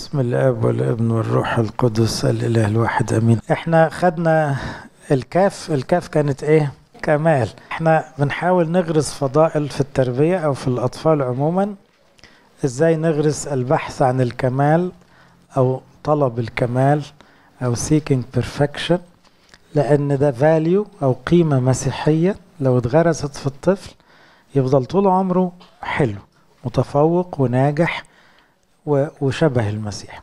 بسم الاب والابن والروح القدس الاله الواحد امين احنا خدنا الكاف الكاف كانت ايه كمال احنا بنحاول نغرس فضائل في التربية او في الاطفال عموما ازاي نغرس البحث عن الكمال او طلب الكمال او seeking perfection لان ده value او قيمة مسيحية لو اتغرست في الطفل يفضل طول عمره حلو متفوق وناجح وشبه المسيح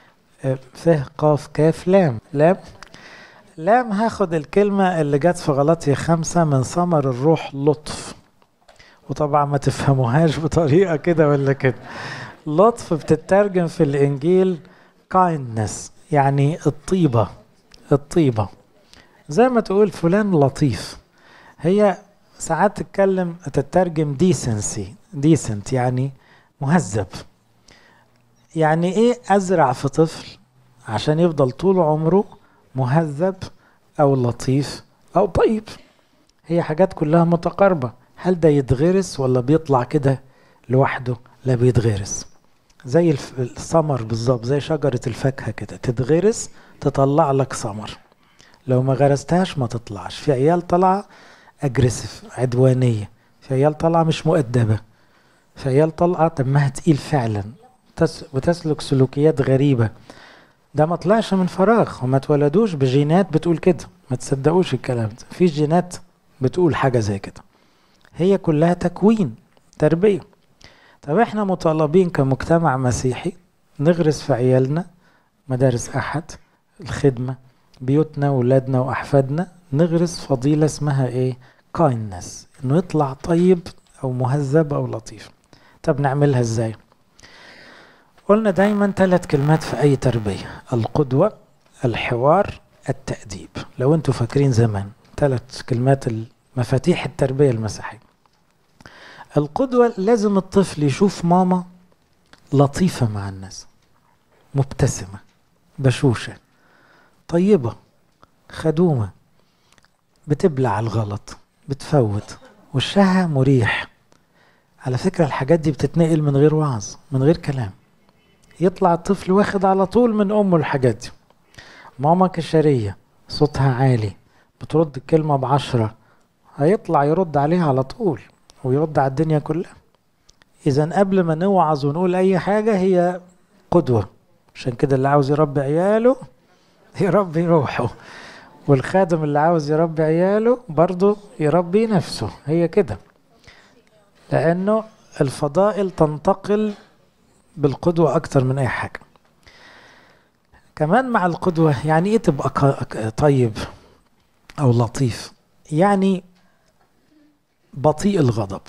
فه قاف كاف لام لام لام هاخد الكلمة اللي جت في غلطية خمسة من ثمر الروح لطف وطبعا ما تفهموهاش بطريقة كده ولا كده لطف بتترجم في الإنجيل kindness يعني الطيبة الطيبة زي ما تقول فلان لطيف هي ساعات تتكلم تترجم decency decent يعني مهذب يعني ايه ازرع في طفل عشان يفضل طول عمره مهذب او لطيف او طيب هي حاجات كلها متقاربة هل ده يتغرس ولا بيطلع كده لوحده لا بيتغرس زي الثمر بالظبط زي شجرة الفاكهة كده تتغرس تطلع لك ثمر لو ما غرستهاش ما تطلعش في عيال طالعة اجريسيف عدوانية في عيال طالعة مش مؤدبة في عيال طالعة دمها تقيل فعلا وتسلك سلوكيات غريبة ده ما طلعش من فراغ وما اتولدوش بجينات بتقول كده ما تصدقوش الكلام ده في جينات بتقول حاجة زي كده هي كلها تكوين تربية طب احنا مطالبين كمجتمع مسيحي نغرس في عيالنا مدارس أحد الخدمة بيوتنا ولادنا وأحفادنا نغرس فضيلة اسمها ايه kindness انه يطلع طيب او مهذب او لطيف طب نعملها ازاي قلنا دايما ثلاث كلمات في اي تربية القدوة الحوار التأديب لو انتوا فاكرين زمان ثلاث كلمات مفاتيح التربية المسيحية القدوة لازم الطفل يشوف ماما لطيفة مع الناس مبتسمة بشوشة طيبة خدومة بتبلع الغلط بتفوت وشها مريح على فكرة الحاجات دي بتتنقل من غير وعظ من غير كلام يطلع الطفل واخد على طول من أمه الحاجات دي ماما كشرية صوتها عالي بترد الكلمة بعشرة هيطلع يرد عليها على طول ويرد على الدنيا كلها إذا قبل ما نوعظ ونقول أي حاجة هي قدوة عشان كده اللي عاوز يربي عياله يربي روحه والخادم اللي عاوز يربي عياله برضه يربي نفسه هي كده لأنه الفضائل تنتقل بالقدوة أكتر من أي حاجة كمان مع القدوة يعني إيه تبقى طيب أو لطيف يعني بطيء الغضب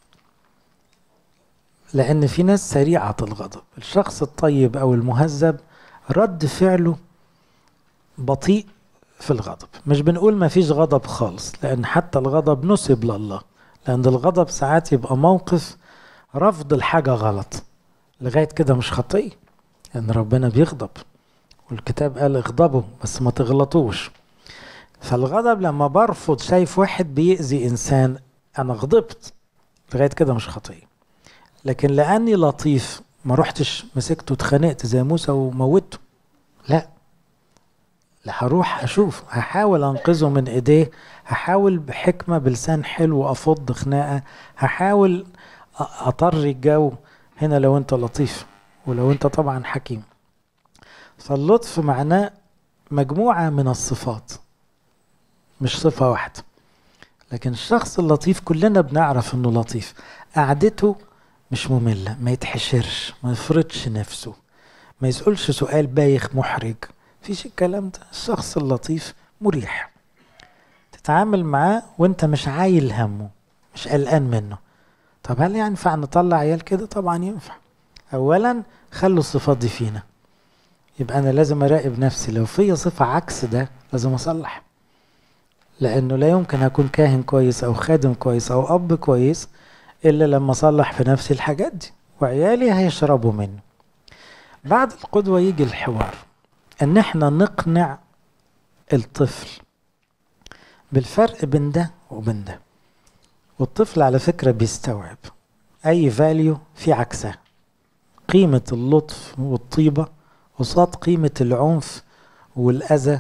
لأن في ناس سريعة الغضب الشخص الطيب أو المهذب رد فعله بطيء في الغضب مش بنقول ما فيش غضب خالص لأن حتى الغضب نسب لله لأن الغضب ساعات يبقى موقف رفض الحاجة غلط لغاية كده مش خطية لأن ربنا بيغضب والكتاب قال اغضبوا بس ما تغلطوش فالغضب لما برفض شايف واحد بيأذي إنسان أنا غضبت لغاية كده مش خطية لكن لأني لطيف ما رحتش مسكته اتخانقت زي موسى وموته لا لا هروح اشوف هحاول انقذه من ايديه هحاول بحكمه بلسان حلو افض خناقه هحاول اطري الجو هنا لو انت لطيف ولو انت طبعا حكيم فاللطف معناه مجموعه من الصفات مش صفه واحده لكن الشخص اللطيف كلنا بنعرف انه لطيف قعدته مش ممله ما يتحشرش ما يفرضش نفسه ما يسألش سؤال بايخ محرج فيش الكلام ده الشخص اللطيف مريح تتعامل معاه وانت مش عايل همه مش قلقان منه طب هل ينفع نطلع عيال كده طبعا ينفع اولا خلوا الصفات دي فينا يبقى انا لازم اراقب نفسي لو في صفة عكس ده لازم اصلح لانه لا يمكن اكون كاهن كويس او خادم كويس او اب كويس الا لما اصلح في نفسي الحاجات دي وعيالي هيشربوا منه بعد القدوة يجي الحوار ان احنا نقنع الطفل بالفرق بين ده وبين ده والطفل على فكرة بيستوعب اي فاليو في عكسها قيمة اللطف والطيبة قصاد قيمة العنف والأذى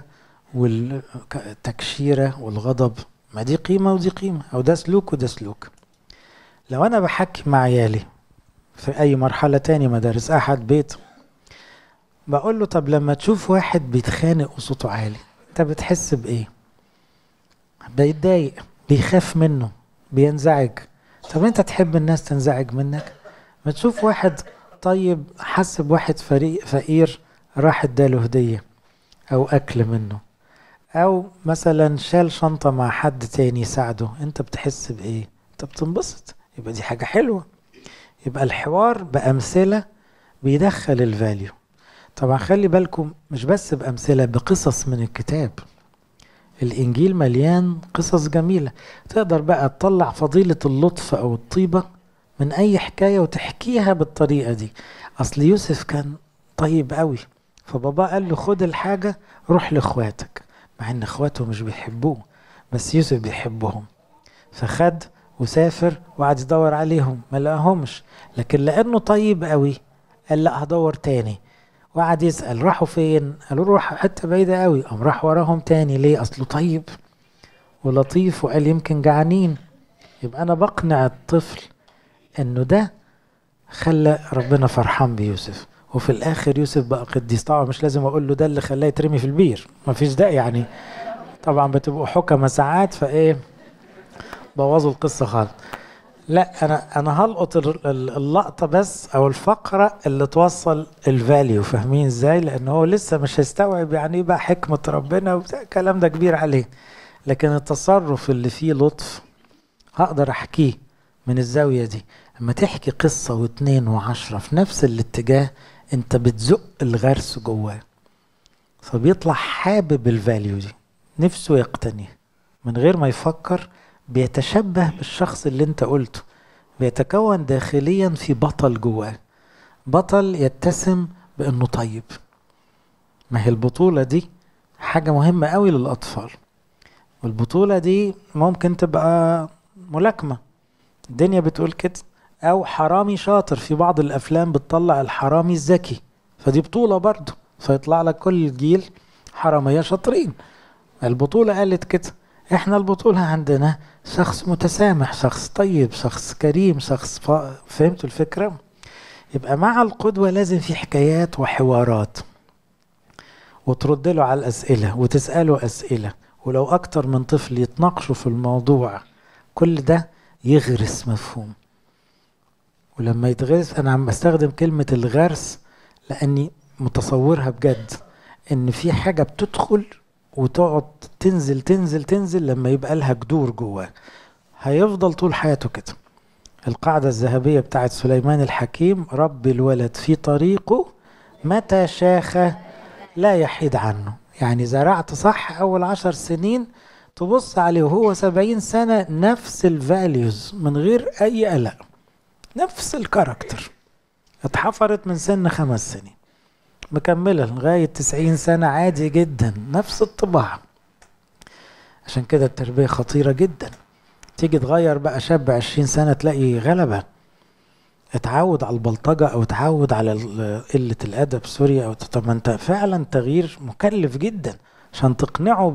والتكشيرة والغضب ما دي قيمة ودي قيمة أو ده سلوك وده سلوك لو أنا بحكي مع عيالي في أي مرحلة تاني مدارس أحد بيت بقول له طب لما تشوف واحد بيتخانق وصوته عالي أنت بتحس بإيه؟ بيتضايق بيخاف منه بينزعج طب أنت تحب الناس تنزعج منك؟ ما تشوف واحد طيب حس بواحد فريق فقير راح اداله هدية أو أكل منه أو مثلا شال شنطة مع حد تاني يساعده أنت بتحس بإيه؟ أنت بتنبسط يبقى دي حاجة حلوة يبقى الحوار بأمثلة بيدخل الفاليو طبعا خلي بالكم مش بس بأمثلة بقصص من الكتاب الإنجيل مليان قصص جميلة تقدر بقى تطلع فضيلة اللطف أو الطيبة من أي حكاية وتحكيها بالطريقة دي أصل يوسف كان طيب قوي فبابا قال له خد الحاجة روح لإخواتك مع إن إخواته مش بيحبوه بس يوسف بيحبهم فخد وسافر وقعد يدور عليهم ما لقاهمش لكن لانه طيب قوي قال لا هدور تاني وقعد يسال راحوا فين قالوا روح حته بعيده قوي قام راح وراهم تاني ليه اصله طيب ولطيف وقال يمكن جعانين يبقى انا بقنع الطفل انه ده خلى ربنا فرحان بيوسف وفي الاخر يوسف بقى قديس طبعا مش لازم اقول له ده اللي خلاه يترمي في البير مفيش ده يعني طبعا بتبقوا حكمة ساعات فايه بوظوا القصة خالص لا انا انا هلقط اللقطة بس او الفقرة اللي توصل الفاليو فاهمين ازاي لان هو لسه مش هيستوعب يعني ايه بقى حكمة ربنا الكلام ده كبير عليه لكن التصرف اللي فيه لطف هقدر احكيه من الزاوية دي لما تحكي قصة واتنين وعشرة في نفس الاتجاه انت بتزق الغرس جواه فبيطلع حابب الفاليو دي نفسه يقتني من غير ما يفكر بيتشبه بالشخص اللي انت قلته بيتكون داخليا في بطل جواه بطل يتسم بانه طيب ما هي البطولة دي حاجة مهمة قوي للأطفال والبطولة دي ممكن تبقى ملاكمة الدنيا بتقول كده أو حرامي شاطر في بعض الأفلام بتطلع الحرامي الذكي فدي بطولة برضه فيطلع لك كل الجيل حرامية شاطرين البطولة قالت كده احنا البطولة عندنا شخص متسامح شخص طيب شخص كريم شخص ف... فهمتوا الفكرة يبقى مع القدوة لازم في حكايات وحوارات وترد له على الأسئلة وتسأله أسئلة ولو أكتر من طفل يتناقشوا في الموضوع كل ده يغرس مفهوم ولما يتغرس أنا عم بستخدم كلمة الغرس لأني متصورها بجد إن في حاجة بتدخل وتقعد تنزل تنزل تنزل لما يبقى لها جذور جواه هيفضل طول حياته كده القاعدة الذهبية بتاعت سليمان الحكيم رب الولد في طريقه متى شاخ لا يحيد عنه يعني زرعت صح أول عشر سنين تبص عليه وهو سبعين سنة نفس الفاليوز من غير أي قلق نفس الكاركتر اتحفرت من سن خمس سنين مكملة لغاية تسعين سنة عادي جدا نفس الطباع عشان كده التربية خطيرة جدا تيجي تغير بقى شاب عشرين سنة تلاقي غلبة اتعود على البلطجة او اتعود على قلة الادب سوري او طب ما انت فعلا تغيير مكلف جدا عشان تقنعه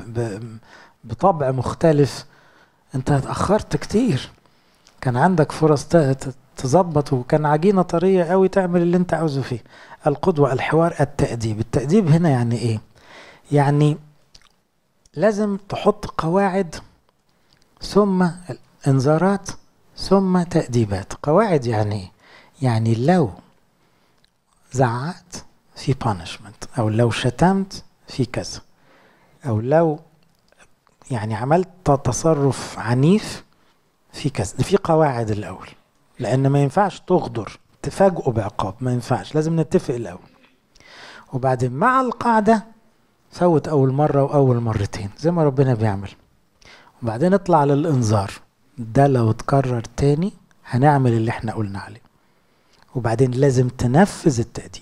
بطبع مختلف انت اتأخرت كتير كان عندك فرص تظبط وكان عجينة طرية قوي تعمل اللي انت عاوزه فيه القدوة الحوار التأديب التأديب هنا يعني ايه يعني لازم تحط قواعد ثم انذارات ثم تأديبات قواعد يعني ايه يعني لو زعقت في punishment او لو شتمت في كذا او لو يعني عملت تصرف عنيف في كذا في قواعد الاول لان ما ينفعش تغدر تفاجئوا بعقاب ما ينفعش لازم نتفق الاول وبعدين مع القاعده فوت اول مره واول مرتين زي ما ربنا بيعمل وبعدين اطلع للانذار ده لو اتكرر تاني هنعمل اللي احنا قلنا عليه وبعدين لازم تنفذ التأديب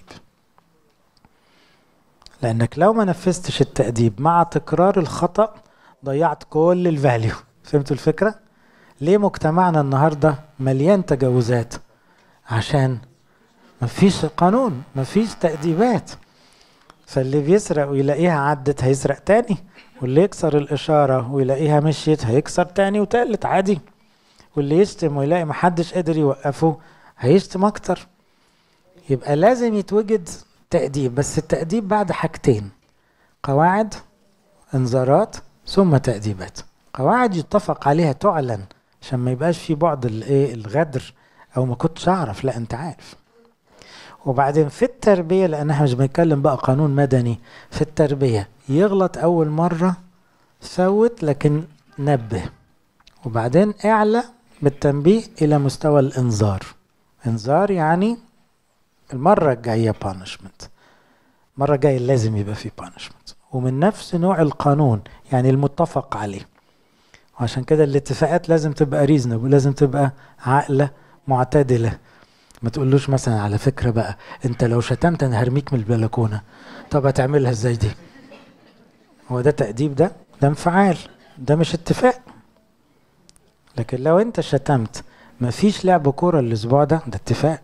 لانك لو ما نفذتش التأديب مع تكرار الخطأ ضيعت كل الفاليو فهمتوا الفكرة؟ ليه مجتمعنا النهاردة مليان تجاوزات عشان مفيش قانون مفيش تأديبات فاللي بيسرق ويلاقيها عدت هيسرق تاني واللي يكسر الإشارة ويلاقيها مشيت هيكسر تاني وتالت عادي واللي يشتم ويلاقي محدش قادر يوقفه هيشتم أكتر يبقى لازم يتوجد تأديب بس التأديب بعد حاجتين قواعد انذارات ثم تأديبات قواعد يتفق عليها تعلن عشان ما يبقاش في بعد الايه الغدر او ما كنتش اعرف لا انت عارف وبعدين في التربية لان احنا مش بنتكلم بقى قانون مدني في التربية يغلط اول مرة فوت لكن نبه وبعدين اعلى بالتنبيه الى مستوى الانذار انذار يعني المرة الجاية بانشمنت المرة الجاية لازم يبقى في بانشمنت ومن نفس نوع القانون يعني المتفق عليه وعشان كده الاتفاقات لازم تبقى ريزنبل لازم تبقى عاقلة معتدلة ما تقولوش مثلا على فكرة بقى انت لو شتمت انا هرميك من البلكونة طب هتعملها ازاي دي هو ده تأديب ده ده انفعال ده مش اتفاق لكن لو انت شتمت مفيش لعب كورة الاسبوع ده ده اتفاق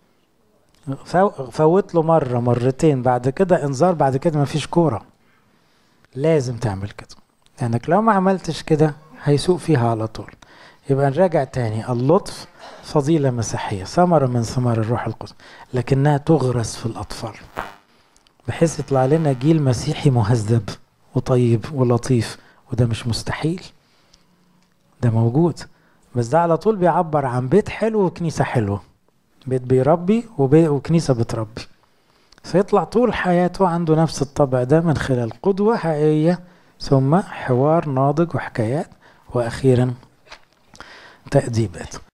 فوت له مرة مرتين بعد كده انذار بعد كده مفيش كورة لازم تعمل كده لانك لو ما عملتش كده هيسوق فيها على طول يبقى نراجع تاني اللطف فضيلة مسيحية ثمرة من ثمار الروح القدس لكنها تغرس في الأطفال بحيث يطلع لنا جيل مسيحي مهذب وطيب ولطيف وده مش مستحيل ده موجود بس ده على طول بيعبر عن بيت حلو وكنيسة حلوة بيت بيربي وكنيسة بتربي فيطلع طول حياته عنده نفس الطبع ده من خلال قدوة حقيقية ثم حوار ناضج وحكايات وأخيرا تأديبات